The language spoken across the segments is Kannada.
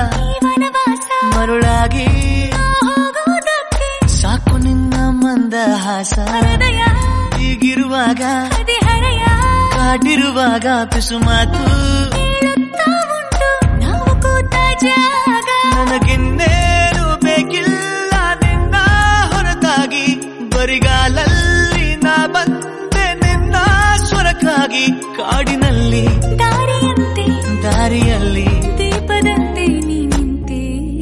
ಈ ವನವಾಸ ಮರುಳಾಗಿ ನಾ ಹೋಗುವುದಕ್ಕೆ ಸಾಕು ನಿನ್ನ ಮಂದಹಾಸ ಹೃದಯ ಹೀಗಿರುವಾಗ ಹದಿಹರೆಯ ಕಾಡಿರುವಾಗ ಪಿಸು ಮಾತು ಹೇಳುತ್ತಾ ಉಂಟು ನಾವು ಕೂತ ಜಾಗ ನನಗಿನ್ನೇನು ಬೇಕಿಲ್ಲ ನಿನ್ನ ಹೊರತಾಗಿ ಬರಿಗಾಲಲ್ಲಿ ನಾ ಬಂದೆ ನಿನ್ನ ಸ್ವರಕ್ಕಾಗಿ ಕಾಡಿನಲ್ಲಿ ದಾರಿಯಂತೆ ದಾರಿಯಲ್ಲಿ ದೀಪದಂತೆ ನೀ ನಿಂತೆ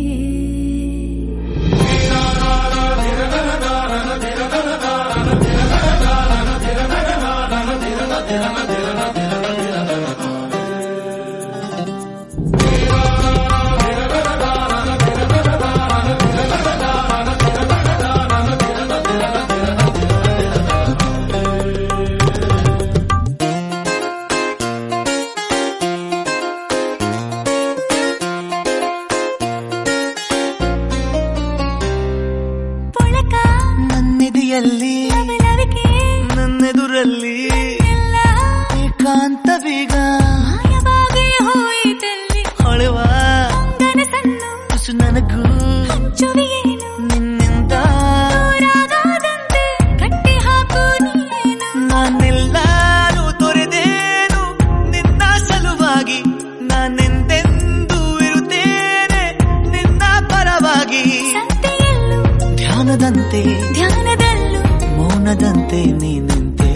ಪೊಳಕ ನನ್ನೆದೆಯಲ್ಲಿ ಲವಲವಿಕೆ ನನ್ನೆದುರಲ್ಲಿ ಎಲ್ಲ ಏಕಾಂತವೀಗ ಮಾಯವಾಗಿ ಹೋಯಿತೆಲ್ಲಿ ಹೊಳೆವ ಕನಸನ್ನು ಪಿಸು ನನಗೂ ಹಂಚುವಿಯೇನು ನಿನ್ನಿಂದ ದೂರಾಗದಂತೆ ಕಟ್ಟಿ ಹಾಕು ನೀನು ನಾನೆಲ್ಲಾರು ತೊರೆದೇನು ನಿನ್ನ ಸಲುವಾಗಿ ನಾನೆಂದೆಂದೂ ಇರುತ್ತೇನೆ ನಿನ್ನ ಪರವಾಗಿ ಸಂತೆಯಲ್ಲೂ ಧ್ಯಾನದಂತೆ ಧ್ಯಾನದಲ್ಲೂ ಮೌನದಂತೆ ನೀನಂತೆ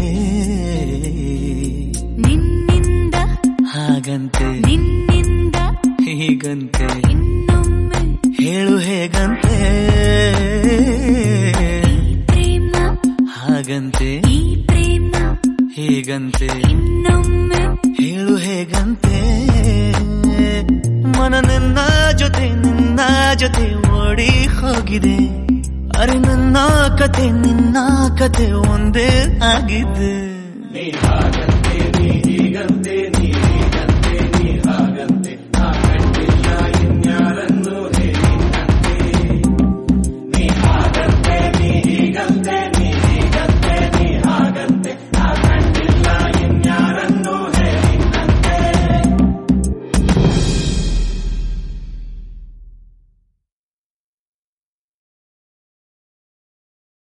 ನಿನ್ನಿಂದ ಹಾಗಂತೆ ನಿನ್ನಿಂದ ಹೀಗಂತೆ ಇನ್ನೊಮ್ಮೆ ಹೇಳು ಹೇಗಂತೆ ಪ್ರೇಮ ಹಾಗಂತೆ ಈ ಪ್ರೇಮ ಹೀಗಂತೆ ಇನ್ನೊಮ್ಮೆ ಹೇಳು ಹೇಗಂತೆ ಮನ ನಿನ್ನ ಜೊತೆ ನಿನ್ನ ಜೊತೆ ಓಡಿ ಹೋಗಿದೆ ಅರೆ ನನ್ನ ಕತೆ ನಿನ್ನ ಕತೆ ಒಂದೇ ಆಗಿದೆ